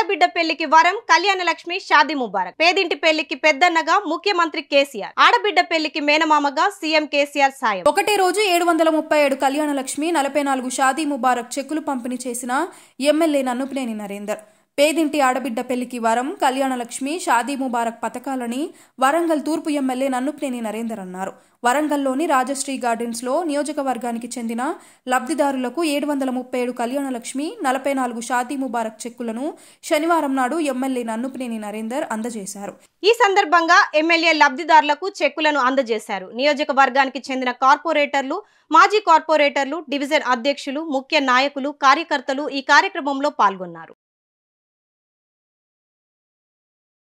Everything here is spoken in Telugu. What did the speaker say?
ఆడబిడ్డ పెళ్లికి వరం కళ్యాణ లక్ష్మి షాదీ ముబారక్ పేదింటి పెళ్లికి పెద్దన్నగా ముఖ్యమంత్రి కేసీఆర్ ఆడబిడ్డ పెళ్లికి మేనమామగా సీఎం కేసీఆర్ సాయం ఒకటే రోజు ఏడు వందల ముప్పై ఏడు కళ్యాణ లక్ష్మి నలభై నాలుగు షాదీ ముబారక్ చెక్కులు పంపిణీ చేసిన ఎమ్మెల్యే నన్నుపినేని నరేందర్ పేదింటి ఆడబిడ్డ పెళ్లికి వరం కళ్యాణ లక్ష్మి షాదీ ముబారక్ పథకాలని వరంగల్ తూర్పు ఎమ్మెల్యే నన్నుపినేని నరేందర్ అన్నారు వరంగల్లోని రాజశ్రీ గార్డెన్స్ లో నియోజకవర్గానికి చెందిన లబ్ధిదారులకు ఏడు వందల ముప్పై ఏడు కళ్యాణ లక్ష్మి నలభై నాలుగు షాదీ ముబారక్ చెక్కులను శనివారం నాడు ఎమ్మెల్యే నన్నుపినేని నరేందర్ అందజేశారు ఈ సందర్భంగా ఎమ్మెల్యే లబ్ధిదారులకు చెక్కులను అందజేశారు నియోజకవర్గానికి చెందిన కార్పొరేటర్లు మాజీ కార్పొరేటర్లు డివిజన్ అధ్యక్షులు ముఖ్య నాయకులు కార్యకర్తలు ఈ కార్యక్రమంలో పాల్గొన్నారు